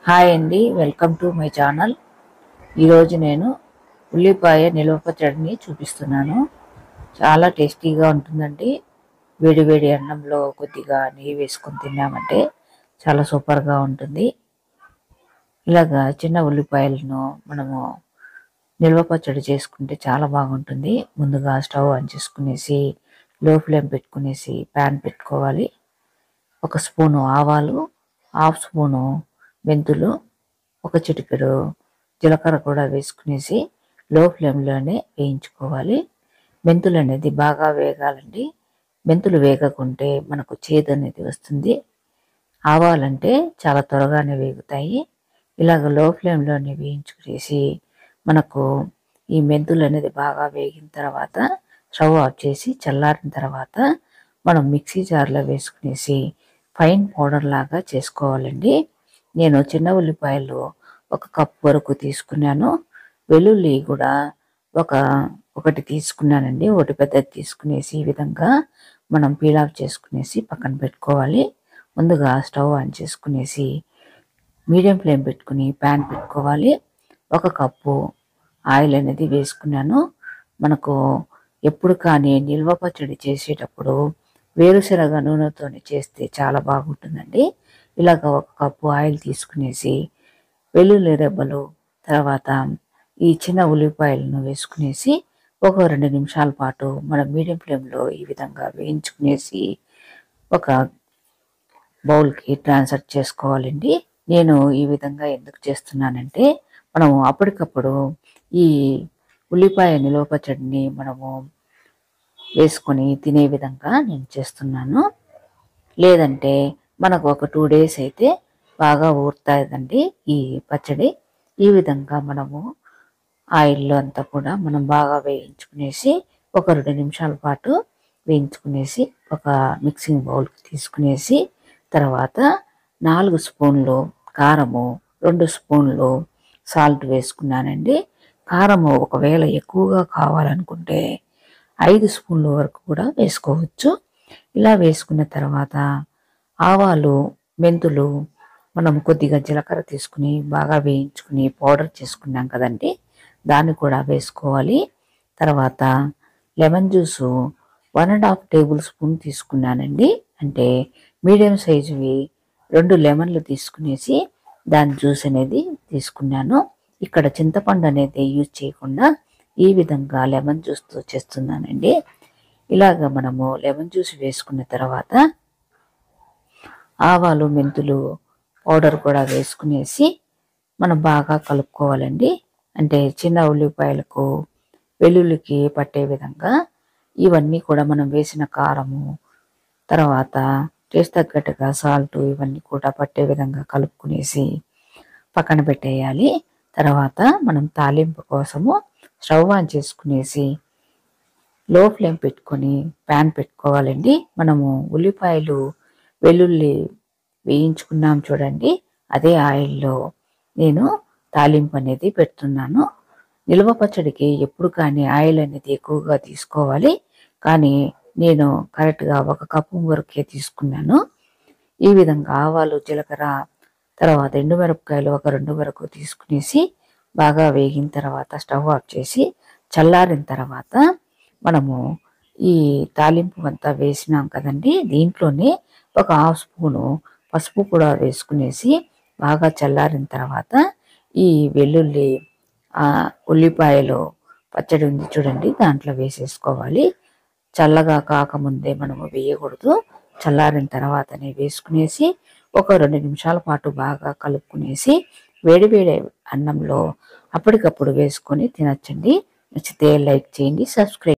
hi అండి welcome to my channel ఈరోజు నేను ఉల్లిపాయ నిల్వ పచ్చడిని చూపిస్తున్నాను చాలా టేస్టీగా ఉంటుందండి వేడి వేడి అన్నంలో కొద్దిగా నెయ్యి వేసుకొని తిన్నామంటే చాలా సూపర్గా ఉంటుంది ఇలాగా చిన్న ఉల్లిపాయలను మనము నిల్వ పచ్చడి చేసుకుంటే చాలా బాగుంటుంది ముందుగా స్టవ్ ఆన్ చేసుకునేసి లో ఫ్లేమ్ పెట్టుకునేసి ప్యాన్ పెట్టుకోవాలి ఒక స్పూను ఆవాలు హాఫ్ స్పూను మెంతులు ఒక చిటికెడు జీలకర్ర కూడా వేసుకునేసి లో ఫ్లేమ్లోనే వేయించుకోవాలి మెంతులు అనేది బాగా వేగాలండి మెంతులు వేగకుంటే మనకు చేదు అనేది వస్తుంది ఆవాలంటే చాలా త్వరగానే వేగుతాయి ఇలాగ లో ఫ్లేమ్లోనే వేయించుకునేసి మనకు ఈ మెంతులు అనేది బాగా వేగిన తర్వాత స్టవ్ ఆఫ్ చేసి చల్లారిన తర్వాత మనం మిక్సీ జార్లో వేసుకునేసి ఫైన్ పౌడర్ లాగా చేసుకోవాలండి నేను చిన్న ఉల్లిపాయలు ఒక కప్ వరకు తీసుకున్నాను వెల్లుల్లి కూడా ఒక ఒకటి తీసుకున్నానండి ఒకటి పెద్దది తీసుకునేసి ఈ విధంగా మనం పీల్ ఆఫ్ చేసుకునేసి పక్కన పెట్టుకోవాలి ముందుగా స్టవ్ ఆన్ చేసుకునేసి మీడియం ఫ్లేమ్ పెట్టుకుని ప్యాన్ పెట్టుకోవాలి ఒక కప్పు ఆయిల్ అనేది వేసుకున్నాను మనకు ఎప్పుడు కానీ నిల్వ పచ్చడి చేసేటప్పుడు వేరుశనగ నూనెతో చేస్తే చాలా బాగుంటుందండి ఇలాగ ఒక కప్పు ఆయిల్ తీసుకునేసి వెల్లుల్లి రెబ్బలు తర్వాత ఈ చిన్న ఉల్లిపాయలను వేసుకునేసి ఒక రెండు నిమిషాల పాటు మనం మీడియం ఫ్లేమ్లో ఈ విధంగా వేయించుకునేసి ఒక బౌల్కి ట్రాన్స్ఫర్ చేసుకోవాలండి నేను ఈ విధంగా ఎందుకు చేస్తున్నానంటే మనము అప్పటికప్పుడు ఈ ఉల్లిపాయ నిలువ పచ్చడిని మనము వేసుకొని తినే విధంగా నేను చేస్తున్నాను లేదంటే మనకు ఒక టూ డేస్ అయితే బాగా ఊరుతుందండి ఈ పచ్చడి ఈ విధంగా మనము ఆయిల్లో అంతా కూడా మనం బాగా వేయించుకునేసి ఒక రెండు నిమిషాల పాటు వేయించుకునేసి ఒక మిక్సింగ్ బౌల్కి తీసుకునేసి తర్వాత నాలుగు స్పూన్లు కారము రెండు స్పూన్లు సాల్ట్ వేసుకున్నానండి కారము ఒకవేళ ఎక్కువగా కావాలనుకుంటే ఐదు స్పూన్ల వరకు కూడా వేసుకోవచ్చు ఇలా వేసుకున్న తర్వాత ఆవాలు మెంతులు మనం కొద్దిగా జీలకర్ర తీసుకుని బాగా వేయించుకుని పౌడర్ చేసుకున్నాం కదండి దాన్ని కూడా వేసుకోవాలి తర్వాత lemon juice one and half tablespoon తీసుకున్నానండి అంటే మీడియం సైజువి రెండు లెమన్లు తీసుకునేసి దాని జ్యూస్ అనేది తీసుకున్నాను ఇక్కడ చింతపండు అనేది యూజ్ చేయకుండా ఈ విధంగా లెమన్ జ్యూస్తో చేస్తున్నానండి ఇలాగ మనము లెమన్ జ్యూస్ వేసుకున్న తర్వాత ఆవాలు మెంతులు పౌడర్ కూడా వేసుకునేసి మనం బాగా కలుపుకోవాలండి అంటే చిన్న ఉల్లిపాయలకు వెల్లుల్లికి పట్టే విధంగా ఇవన్నీ కూడా మనం వేసిన కారము తర్వాత టేస్ట్ తగ్గట్టుగా సాల్ట్ ఇవన్నీ కూడా పట్టే విధంగా కలుపుకునేసి పక్కన పెట్టేయాలి తర్వాత మనం తాలింపు కోసము స్టవ్ ఆన్ చేసుకునేసి లో ఫ్లేమ్ పెట్టుకొని ప్యాన్ పెట్టుకోవాలండి మనము ఉల్లిపాయలు వెల్లుల్లి వేయించుకున్నాం చూడండి అదే ఆయిల్లో నేను తాలింపు అనేది పెడుతున్నాను నిల్వ పచ్చడికి ఎప్పుడు కానీ ఆయిల్ అనేది ఎక్కువగా తీసుకోవాలి కానీ నేను కరెక్ట్గా ఒక కప్పు వరకే తీసుకున్నాను ఈ విధంగా ఆవాలు జీలకర్ర తర్వాత ఎండుమిరపకాయలు ఒక రెండు వరకు తీసుకునేసి బాగా వేగిన తర్వాత స్టవ్ ఆఫ్ చేసి చల్లారిన తర్వాత మనము ఈ తాలింపు అంతా వేసినాం కదండి దీంట్లోనే ఒక హాఫ్ స్పూను పసుపు కూడా వేసుకునేసి బాగా చల్లారిన తర్వాత ఈ వెల్లుల్లి ఆ, ఉల్లిపాయలు పచ్చడి ఉంది చూడండి దాంట్లో వేసేసుకోవాలి చల్లగా కాకముందే మనము వేయకూడదు చల్లారిన తర్వాతనే వేసుకునేసి ఒక రెండు నిమిషాల పాటు బాగా కలుపుకునేసి వేడి వేడి అన్నంలో అప్పటికప్పుడు వేసుకొని తినచ్చండి నచ్చితే లైక్ చేయండి సబ్స్క్రైబ్